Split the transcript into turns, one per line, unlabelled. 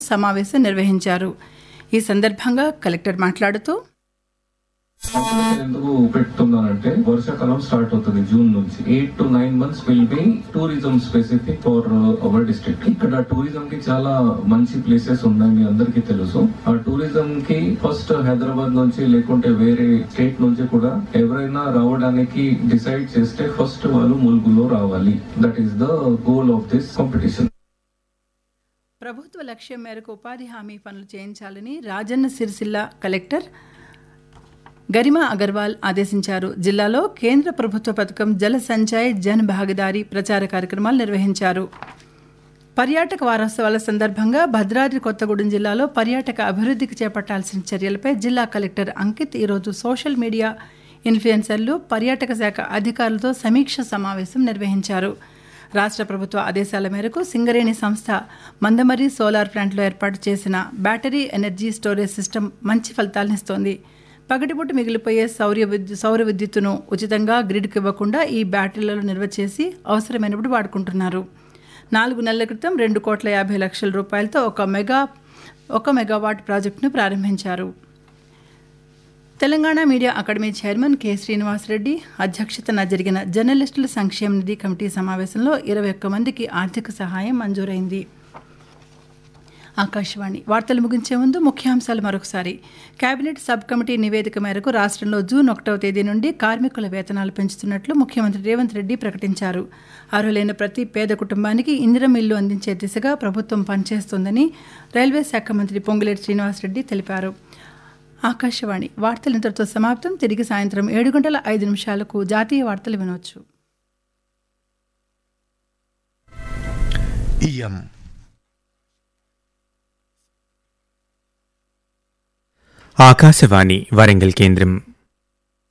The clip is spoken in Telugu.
సమావేశం నిర్వహించారు ఈ సందర్భంగా కలెక్టర్ మాట్లాడుతూ
కాంపిటీషన్ ఎందుకు పెట్టుతున్నానంటే వర్షాకాలం స్టార్ట్ అవుతుంది జూన్ నుంచి eight to nine months will be tourism specific for our district ఇక్కడ టూరిజం కి చాలా మంచి ప్లేసెస్ ఉన్నాయి మీ అందరికీ తెలుసు ఆ టూరిజం కి ఫస్ట్ హైదరాబాద్ నుంచి లేకుంటే వేరే స్టేట్ నుంచి కూడా ఎవరైనా రావడానికి డిసైడ్ చేస్తే ఫస్ట్ వాళ్ళు ములుగులో రావాలి that is the goal of this competition
ప్రభుత్వ లక్ష్యం మేరకు ఉపాధి హామీ పనులు చేయించాలని రాజన్న సిరిసిల్ల కలెక్టర్ గరిమా అగర్వాల్ ఆదేశించారు జిల్లాలో కేంద్ర ప్రభుత్వ పథకం జల సంచయ్ జన్ భాగీదారీ ప్రచార కార్యక్రమాలు నిర్వహించారు పర్యాటక వారోత్సవాల సందర్భంగా భద్రాద్రి కొత్తగూడెం జిల్లాలో పర్యాటక అభివృద్ధికి చేపట్టాల్సిన చర్యలపై జిల్లా కలెక్టర్ అంకిత్ ఈరోజు సోషల్ మీడియా ఇన్ఫ్లుయెన్సర్లు పర్యాటక శాఖ అధికారులతో సమీక్ష సమావేశం నిర్వహించారు రాష్ట్ర ప్రభుత్వ ఆదేశాల మేరకు సింగరేణి సంస్థ మందమరి సోలార్ ప్లాంట్లో ఏర్పాటు చేసిన బ్యాటరీ ఎనర్జీ స్టోరేజ్ సిస్టమ్ మంచి ఫలితాలనిస్తోంది పగటిపూట మిగిలిపోయే సౌర్య విద్యు సౌర విద్యుత్తును ఉచితంగా గ్రిడ్కు ఇవ్వకుండా ఈ బ్యాటరీలలో నిల్వ చేసి అవసరమైనప్పుడు వాడుకుంటున్నారు నాలుగు నెలల క్రితం రెండు కోట్ల యాభై లక్షల రూపాయలతో ఒక మెగా ఒక మెగావాట్ ప్రాజెక్టును ప్రారంభించారు Telangana media academy chairman K Srinivasa Reddy అధ్యక్షతన జరిగిన జర్నలిస్టుల సంక్షేమ నిధి కమిటీ సమావేశంలో ఇరవై ఒక్క మందికి ఆర్థిక సహాయం మంజూరైంది ఆకాశవాణి వార్తలు ముగించే ముందు ముఖ్యాంశాలు మరొకసారి కేబినెట్ సబ్ కమిటీ నివేదిక మేరకు రాష్ట్రంలో జూన్ ఒకటవ తేదీ నుండి కార్మికుల వేతనాలు పెంచుతున్నట్లు ముఖ్యమంత్రి రేవంత్ రెడ్డి ప్రకటించారు అర్హులైన ప్రతి పేద కుటుంబానికి ఇందిరం ఇల్లు అందించే దిశగా ప్రభుత్వం పనిచేస్తోందని రైల్వే శాఖ మంత్రి పొంగులేటి శ్రీనివాసరెడ్డి తెలిపారు ఆకాశవాణి వార్తలు ఇంతటితో సమాప్తం తిరిగి సాయంత్రం ఏడు గంటల ఐదు నిమిషాలకు జాతీయ వార్తలు వినవచ్చు
ఇయం
ఆకాశవాణి వరంగల్ కేంద్రం